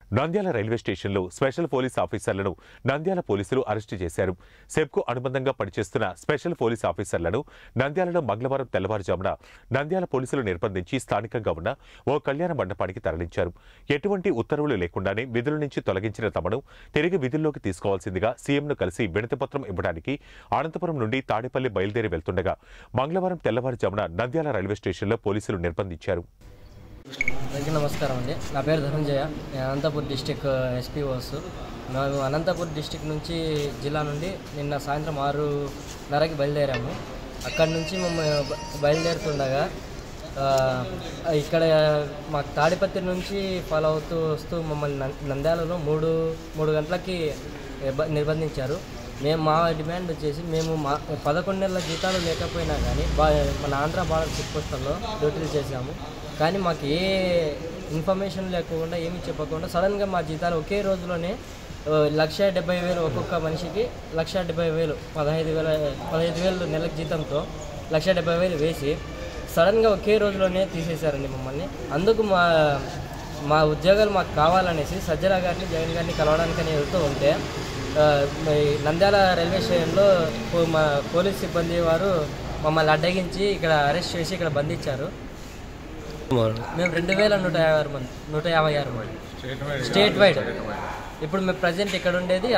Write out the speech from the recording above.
Nandyal railway స్టేషన్లో special police ఆఫీసర్లను నంద్యాల పోలీసులు అరెస్టు చేశారు సెబ్కు అనుబంధంగా పనిచేస్తున్న స్పెషల్ పోలీస్ ఆఫీసర్లను నంద్యాలలో మంగళవారం తెల్లవారుజామున నంద్యాల పోలీసులు నిర్బంధించి స్థానికంగా ఉన్న ఓ కళ్యాణ మండపానికి తరలించారు ఎటువంటి ఉత్తర్వులు లేకుండానే విధుల నుంచి తొలగించిన తమను తిరిగి విధుల్లోకి తీసుకోవాల్సిందిగా సీఎంను కలిసి వినతిపత్రం ఇవ్వడానికి అనంతపురం నుండి తాడేపల్లి బయలుదేరి వెళ్తుండగా మంగళవారం తెల్లవారుజామున నంద్యాల రైల్వే స్టేషన్లో పోలీసులు నిర్బంధించారు అందరికీ నమస్కారం అండి నా పేరు ధనంజయ నేను అనంతపూర్ డిస్టిక్ ఎస్పీ ఓసు మేము అనంతపూర్ డిస్టిక్ నుంచి జిల్లా నుండి నిన్న సాయంత్రం ఆరున్నరకి బయలుదేరాము అక్కడి నుంచి మేము బ- బయలుదేరుతుండగా ఆ, ఇక్కడ మాకు తాడిపత్రి నుంచి ఫాలో అవుతూ వస్తూ మమ్మల్ని నం- నంద్యాలలో మూడు మూడు గంటలకి ఇబ్బ- నిర్బంధించారు మేము మా డిమాండ్ వచ్చేసి మేము మా పదకొండు నెలల జీతాలు లేకపోయినా కానీ బా మన ఆంధ్ర బార్డర్ చెక్ పోస్టుల్లో డ్యూటీలు చేశాము కానీ మాకు ఏ ఇన్ఫర్మేషన్ లేకుండా ఏమీ చెప్పకుండా సడన్గా మా జీతాలు ఒకే రోజులోనే ఆ, లక్ష డెబ్బై వేలు ఒక్కొక్క మనిషికి లక్ష డెబ్బై వేలు పదహైదు వేల పదహైదు వేలు నెలకు జీతంతో లక్ష డెబ్బై వేలు వేసి సడన్గా ఒకే రోజులోనే తీసేశారండి మమ్మల్ని అందుకు మా మా ఉద్యోగాలు మాకు కావాలనేసి సజ్జల గారిని జగన్ గారిని కలవడానికని వెళ్తూ ఉంటే ఆ, ఈ నంద్యాల రైల్వే స్టేషన్లో పో- మా పోలీస్ సిబ్బంది వారు మమ్మల్ని అడ్డగించి ఇక్కడ అరెస్ట్ చేసి ఇక్కడ బంధించారు మేము రెండు వేల నూట యాభై ఆరు మంది నూట యాభై ఆరు మంది స్టేట్ వైడ్ ఇప్పుడు మేము ప్రజెంట్ ఇక్కడ ఉండేది